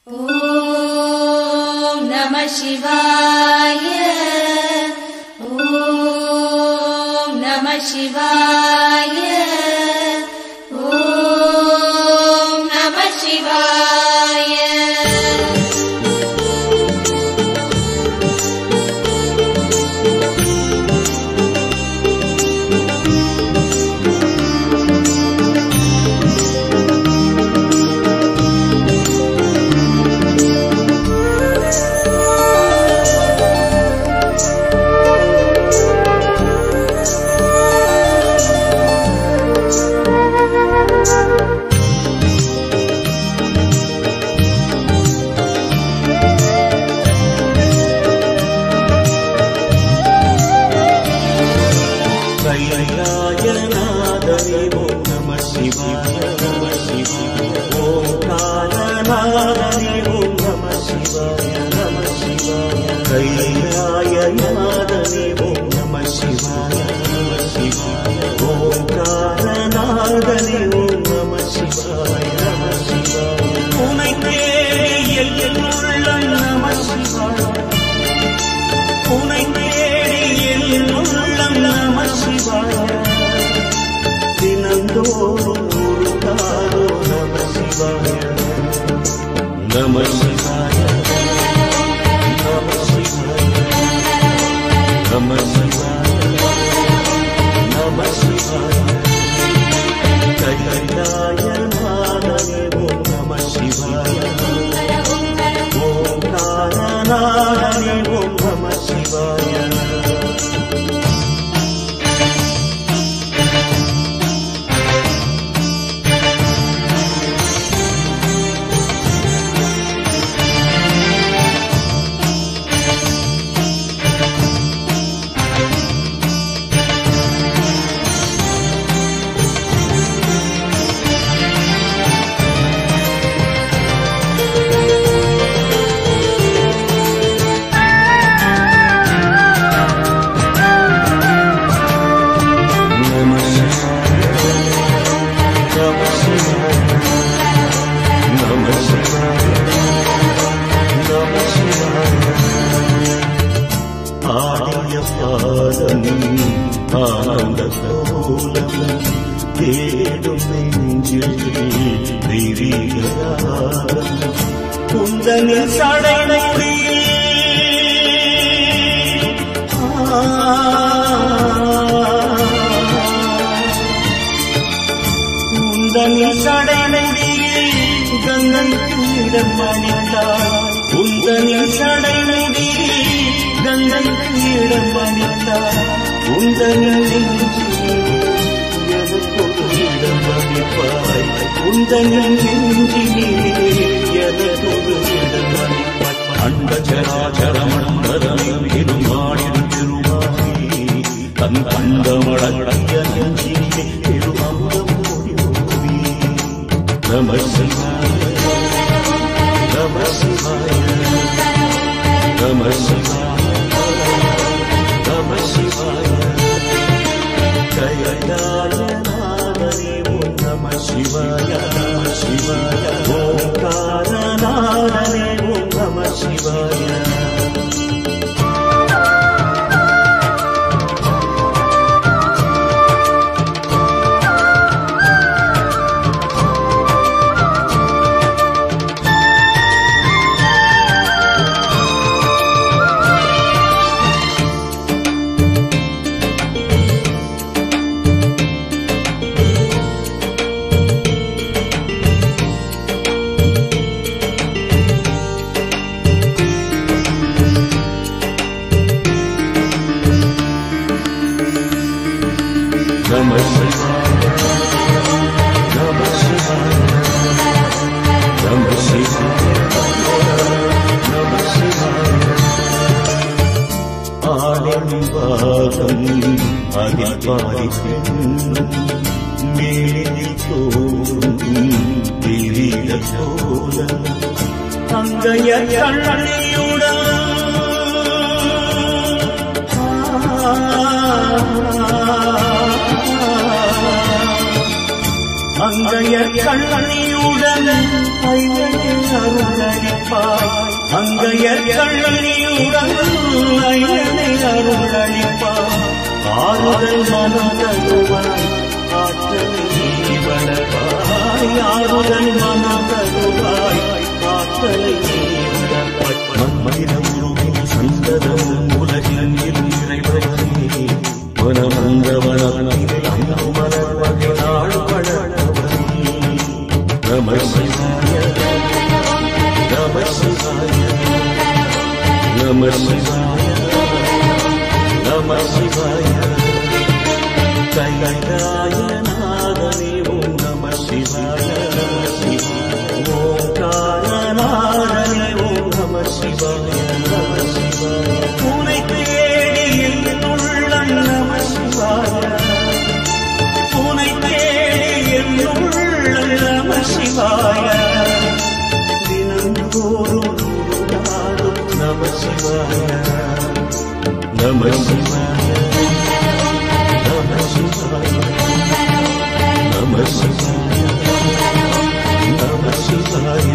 ॐ नमः शिवाय ॐ नमः शिवाय ॐ नमः शिवाय கைலாயநாதனே ஓம் நம சிவாய நம சிவாய ஓங்காரநாதனே ஓம் நம சிவாய நம சிவாய கைலாயநாதனே ஓம் நம சிவாய நம சிவாய ஓங்காரநாதனே ஓம் நம சிவாய நம சிவாய உனை தேடி என் உள்ளம் நம சிவாய உனை தேடி என் உள்ளம் நம சிவாய தினந்தோறும் உருகாரோ நம சிவாய நம சிவாய நம சிவாய நம சிவாய நம சிவாய கைலாய நாதனே ஓம் நம சிவாய ஓங்காரநாதனே ஓம் நம சிவாய நம சிவாய நம சிவாய நம சிவாய நம சிவாய ஆடிய பாதம் ஆனந்த கோலம் தேடும் நெஞ்சில் தெய்வீகராகம் குந்தனில் சடைமுடி உந்தனில் சடைமுடியில் கங்கன் மணித்தார் உந்தனில் சடைமுடியில் கங்கன் மணித்தார் உந்தனில் இடம் மதிப்பாய் உந்தனில் நெஞ்சிலே எனதொரு இடம் மதிப்பாய் அண்ட சராச்சரமண்டலம் இருமாடின் திருமாகி தன் கண்டமடக்கிய நெஞ்சிலே திருமமுதம் ஓடி ஓடி நம சிவாய நம சிவாய நம சிவாய நம சிவாய கைலாயநாதனே ஓம் நம சிவாய நம சிவாய ஓங்காரநாதனே ஓம் நம சிவாய நம சிவாய நம சிவாய நம சிவாய நம சிவாய ஆனந்தவாதம் அதில் பாதி பெண்ணும் மேலில் தோறும் தெய்வீக கோலம் அங்கைய கண்ணியுடன் அங்கையர் கண்ணனியுடன் ஐயனின் அருளளிப்பாய் அங்கையர் கண்ணனியுடன் ஐயனை அருளளிப்பாய் ஆறுதல் மனம் தருவாய் ஆற்றலை நீ வளர்ப்பாய் ஆறுதல் மனம் தருவாய் ஆற்றலை நீ வளர்ப்பாய் மண்மனிதம் சந்ததம் உலகின் இறைவனே மனமந்தவனத்தில் அங்கு மலர்வகை நாள் வளர்ந்தவனே நம சிவாய நம சிவாய நம சிவாய நம சிவாய கைலாய நாதனே ஓம் நம சிவாய நம சிவாய ஓங்காரநாதனே ஓம் நம சிவாய நம சிவாய உனை தேடி என் உள்ளம் நம சிவாய உனை தேடி என் உள்ளம் நம சிவாய தினந்தோறும் நாடும் நம சிவாய நம சிவாய நம சிவாய நம சிவாய நம சிவாய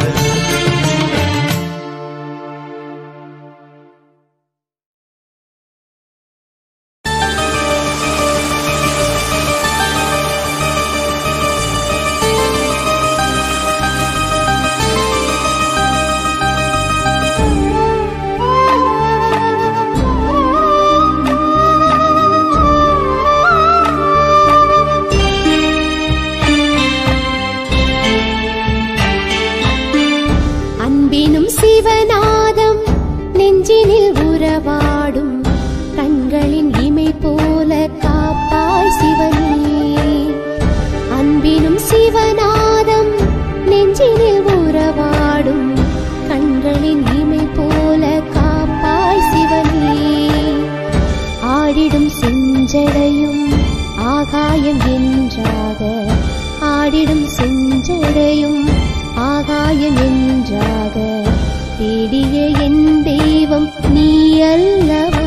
அன்பினும் சிவநாதம் நெஞ்சினில் உறவாடும் கண்களின் இமை போல காப்பாய் சிவனே அன்பினும் சிவநாதம் நெஞ்சினில் உறவாடும் கண்களின் இமை போல காப்பாய் சிவனே ஆடிடும் செஞ்சடையும் ஆகாயம் என்றாக ஆடிடும் செஞ்சடையும் ஆகாயம் என்றாக தேடிய என் தெய்வம் நீ அல்லவா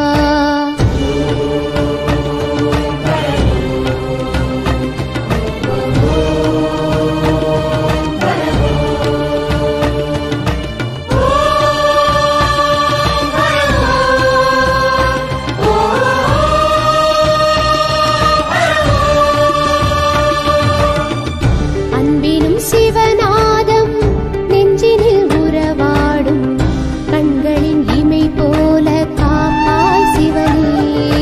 அன்பினும் சிவநாதம் நெஞ்சினில் உறவாடும் கண்களின் இமை போல காப்பாய் சிவனே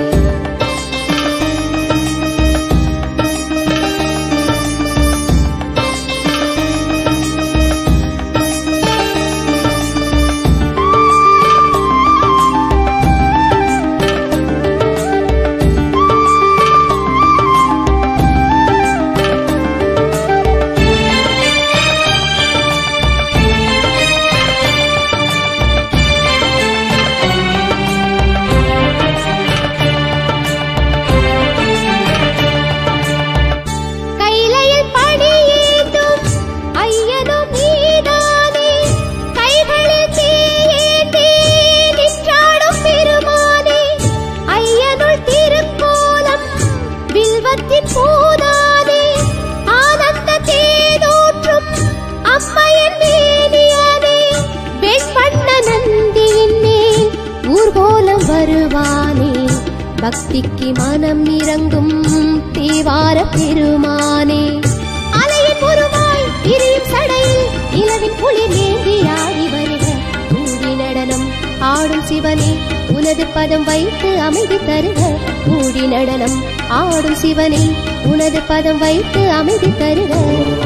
கைலையில் பணியேந்தும் ஐயனும் நீதானே கைகளில் தீயேந்தி நின்றாடும் பெருமானே ஐயனுள் திருக்கோலம் வில்வத்தின் பூதானே ஆனந்த தேனூற்றும் அம்மையின் மேனியானே வெண்பண்ண நந்தியின் மேல் ஊர்கோலம் வருவானே பக்திக்கு மனம் இறங்கும் தேவார பெருமானே அலையின் உருவாய் எரியும் சடையில் இளவின் குளிர் ஏந்தி ஆடி வருக கூடி நடனம் ஆடும் சிவனே உனது பதம் வைத்து அமைதி தருக கூடி நடனம் ஆடும் சிவனே உனது பதம் வைத்து அமைதி தருக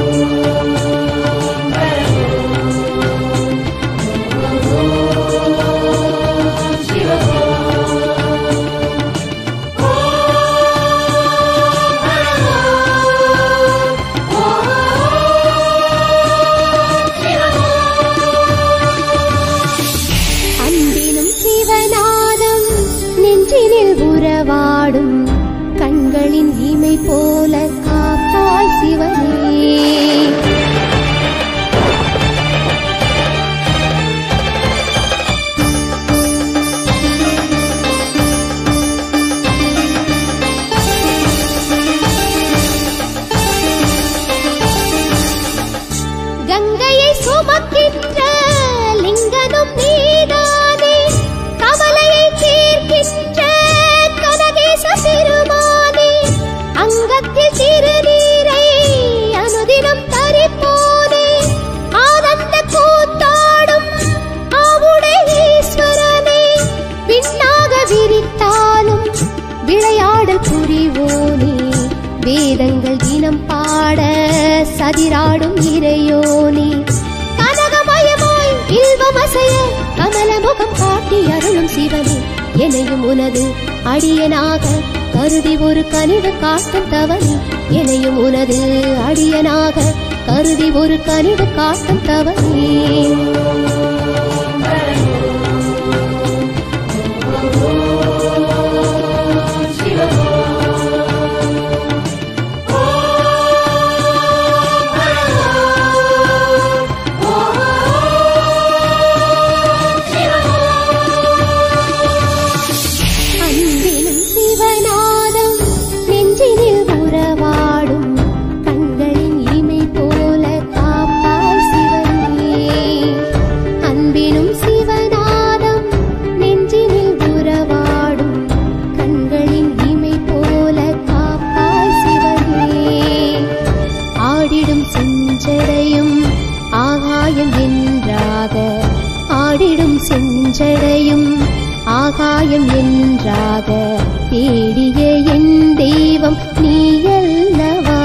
அன்பினும் சிவநாதம் நெஞ்சினில் உறவாடும் கண்களின் இமை போல காப்பாய் சிவனே கதிராடும் இறையோனே கனகமயமாய் இல்வம் அசைய கமலமுகம் காட்டி அருளும் சிவனே எனையும் உனது அடியனாக கருதி ஒரு கனிவு காட்டும் தவனே எனையும் உனது அடியனாக கருதி ஒரு கனிவு காட்டும் தவனே அன்பிலும் சிவநாதம் நெஞ்சினில் உறவாடும் கண்களின் இமை போல காப்பாய் சிவனே அன்பினும் சிவநாதம் நெஞ்சினில் உறவாடும் கண்களின் இமை போல காப்பாய் சிவனே ஆடிடும் செஞ்சடையும் ஆகாயம் என்றாக ஆடிடும் செஞ்சடையும் ஆகாயம் என்றாக தேடிய என் தெய்வம் நீயல்லவா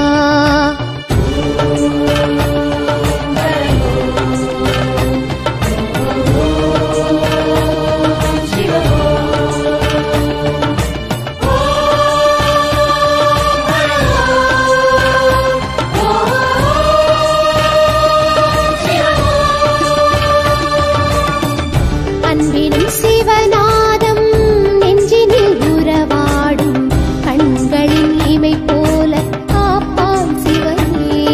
அன்பினும் சிவநாதம் நெஞ்சினில் உறவாடும் கண்களின் இமை போல காப்பான் சிவனே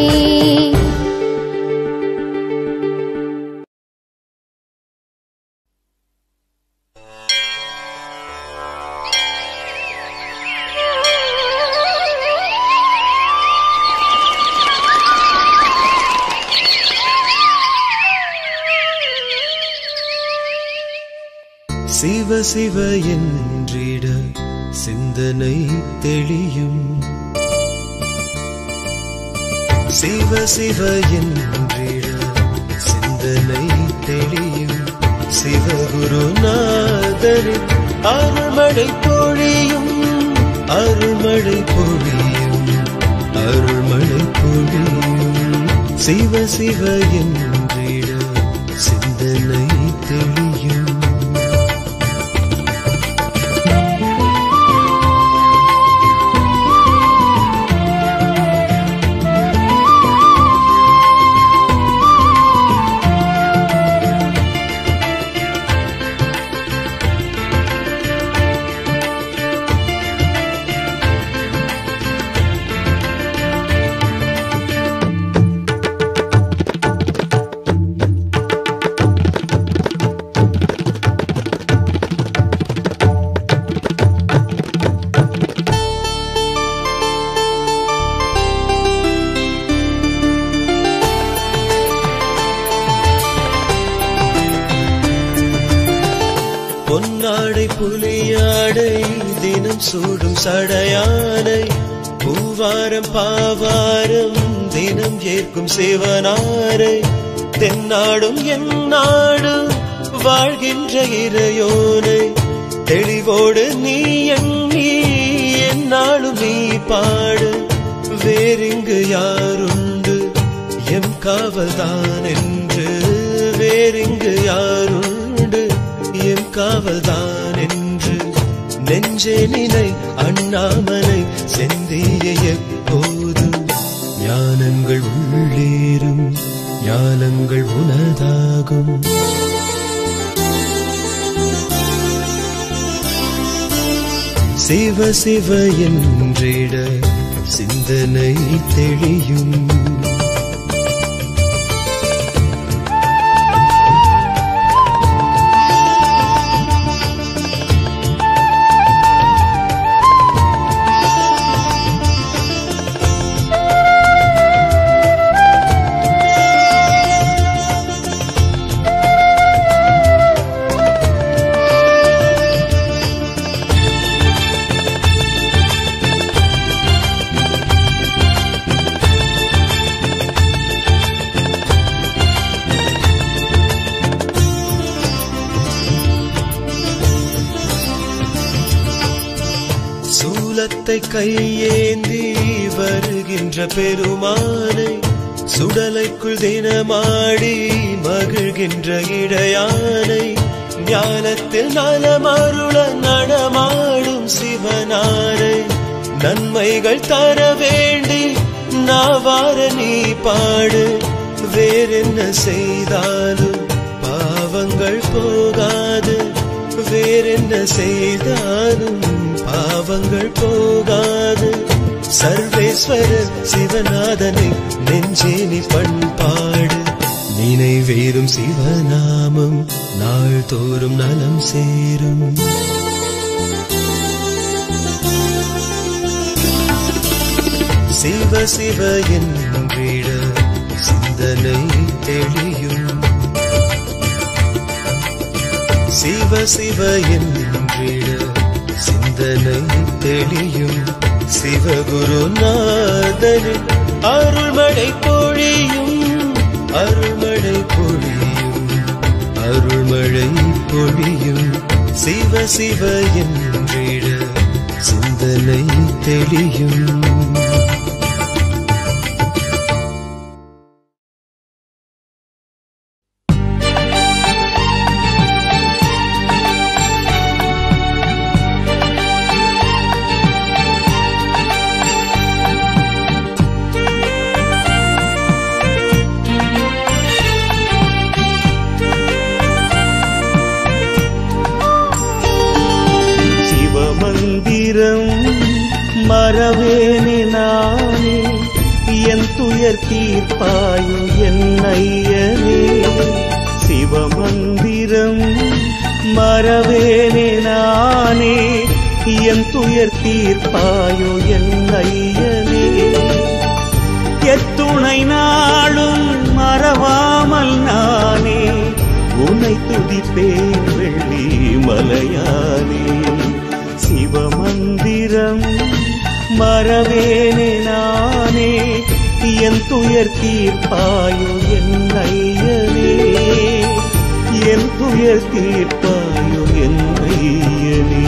சிவ சிவ என்றிட சிந்தனை தெளியும் சிவ சிவ என்றிட சிந்தனை தெளியும் சிவகுருநாதரின் அருள்மழை பொழியும் அருள்மழை பொழியும் அருள்மழை பொழியும் சிவ சிவ என்றிட சிந்தனை தெளியும் பொன்னாடை புலியாடை தினம் சூடும் சடையானை பூவாரம் பாவாரம் தினம் ஏற்கும் சிவனாரை தென்னாடும் என் நாடு வாழ்கின்ற இறையோனை தெளிவோடு நீ எண்ணி என்னாலும் நீ பாடு வேறிங்கு யாருண்டு எம் காவல்தான் என்று வேறிங்கு யாருண்டு எம் காவல்தான் என்று நெஞ்சே நினை அண்ணாமலை செந்திய எப்போதும் ஞானங்கள் உள்ளேறும் ஞானங்கள் உனதாகும் சிவ சிவ என்றிட சிந்தனை தெளியும் சூலத்தை கையேந்தி வருகின்ற பெருமானை சுடலைக்குள் தினமாடி மகிழ்கின்ற இடையானை ஞானத்தில் நலமருள நடமாடும் சிவனாரை நன்மைகள் தர வேண்டி நாவார நீ பாடு வேறென்ன செய்தாலும் பாவங்கள் போகாது வேறென்ன செய்தாலும் பாவங்கள் போகாது சர்வேஸ்வரர் சிவநாதனை நெஞ்சேனி பண்பாடு நினைவேறும் சிவநாமம் நாள்தோறும் நலம் சேரும் சிவ சிவ என்றிட சிந்தனை தெளியும் சிவ சிவ என்றிட சிந்தனை தெளியும் சிவகுருநாதனின் அருள்மழை பொழியும் அருள்மழை பொழியும் அருள்மழை பொழியும் சிவ சிவ என்றிட சிந்தனை தெளியும் சிவமந்திரம் மறவேனே நானே என் துயர் தீர்ப்பாயு என் ஐயனே சிவமந்திரம் மறவேனே நானே என் துயர் தீர்ப்பாயு என் ஐயனே எத்துணை நாளும் மறவாமல் நானே உன்னை துதிப்பேன் வெள்ளி மலையானே சிவமந்திரம் மறவேனே நானே என் துயர் தீர்ப்பாயோ என் ஐயனே என் துயர் தீர்ப்பாயோ என் ஐயனே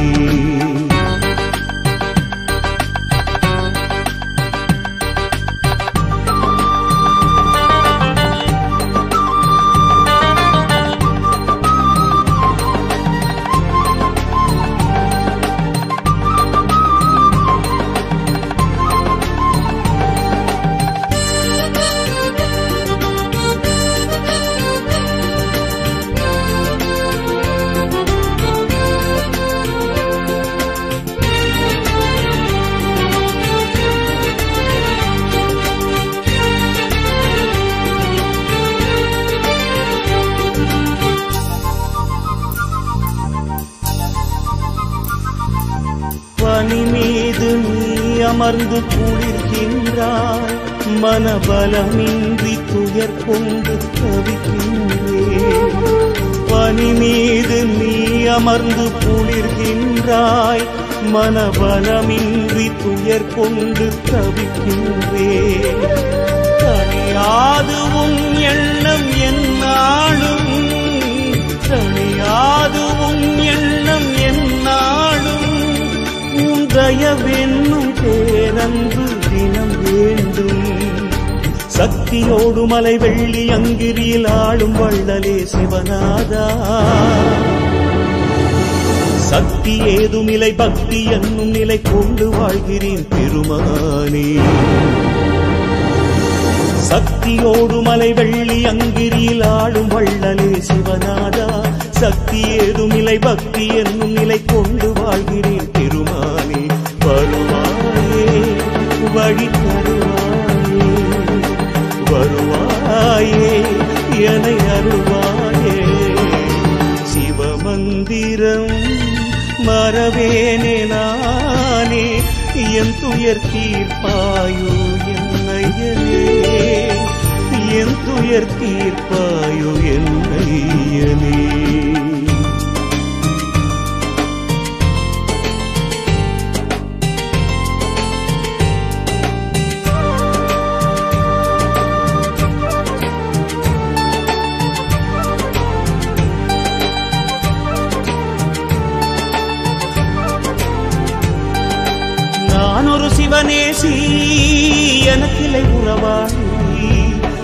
பனி மீது நீ அமர்ந்து குளிர்கின்றாய் மனபலமின்றி துயர் கொண்டு தவிக்கின்றேன் பனி மீது நீ அமர்ந்து குளிர்கின்றாய் மனபலமின்றி துயர் கொண்டு தவிக்கின்றேன் தனியாது உன் எண்ணம் என்னாலும் தனியாது உன் எண்ணம் என்னாலும் உன் தயவென்னும் பேரன்பு தினம் வேண்டும் சக்தியோடு மலை வெள்ளி அங்கிரியில் ஆளும் வள்ளலே சிவநாதா சக்தி ஏதுமில்லை பக்தி என்னும் நிலை கொண்டு வாழ்கிறேன் பெருமானே சக்தியோடு மலை வெள்ளி அங்கிரியில் ஆளும் வள்ளலே சிவநாதா சக்தி ஏதுமில்லை பக்தி என்னும் நிலை கொண்டு வாழ்கிறேன் பெருமானே வருவாயே வழி தருவாயே வருவாயே என அருள்வாயே சிவமந்திரம் மறவேனே நானே என் துயர் தீர்ப்பாயோ என்னையனே என் துயர் தீர்ப்பாயோ என்னையனே நான் ஒரு சிவனேசி எனக்கில்லை உறவாளி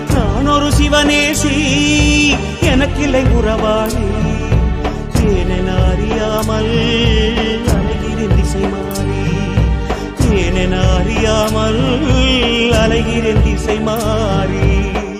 சிவனேசி எனக்கில்லை உறவாளி ஏனென அறியாமல் அலைகிறேன் திசை மாறி ஏனென அறியாமல் அலைகிறேன் திசை மாறி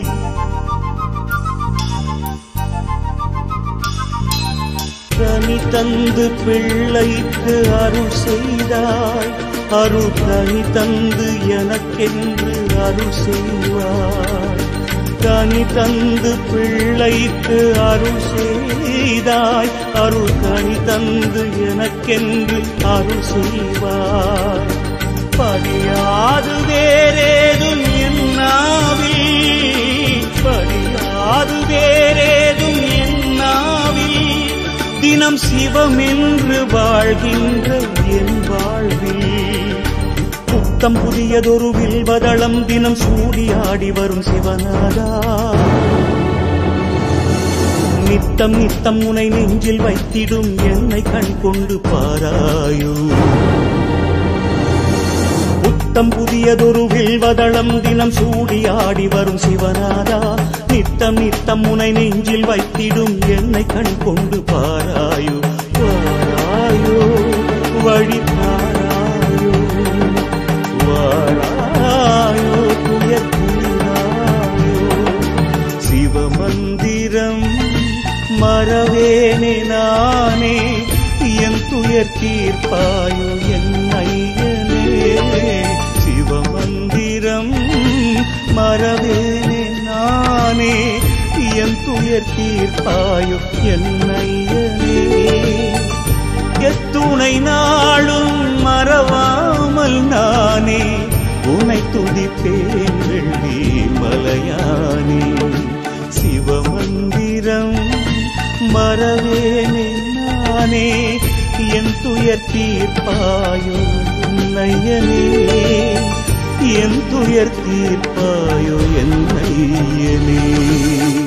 கனி தந்து பிள்ளைக்கு அருள் செய்தாய் அருள் கனி தந்து எனக்கென்று அருள் செய்வாய் கனி தந்து பிள்ளைக்கு அருள் செய்தாய் அருள் கனி தந்து எனக்கென்று அருள் செய்வாய் படியாது வேறேதும் என்னாவில் படியாது வேறேதும் என்னாவில் தினம் சிவமென்று வாழ்கின்ற என் வாழ்வில் புத்தம் புதியதொரு வில்வதளம் தினம் சூடியாடி வரும் சிவநாதா நித்தம் நித்தம் உனை நெஞ்சில் வைத்திடும் என்னை கண் கொண்டு பாராயோ புத்தம் புதியதொரு வில்வதளம் தினம் சூடியாடி வரும் சிவநாதா நித்தம் நித்தம் உனை நெஞ்சில் வைத்திடும் என்னை கண் கொண்டு பாராயோ வாராயோ வழி பாராயோ வாராயோ துயர் தீராயோ சிவமந்திரம் மறவேனே நானே என் துயர் தீர்ப்பாயோ என் ஐயனே சிவமந்திரம் மறவேனே நானே என் துயர் தீர்ப்பாயோ என் ஐயனே எத்துணை நாளும் மறவாமல் நானே உனை துதிப்பேன் வெள்ளி மலையானே சிவமந்திரம் மறவேனே நானே என் துயர் தீர்ப்பாயோ நையனே என் துயர் தீர்ப்பாயோ என் நையனே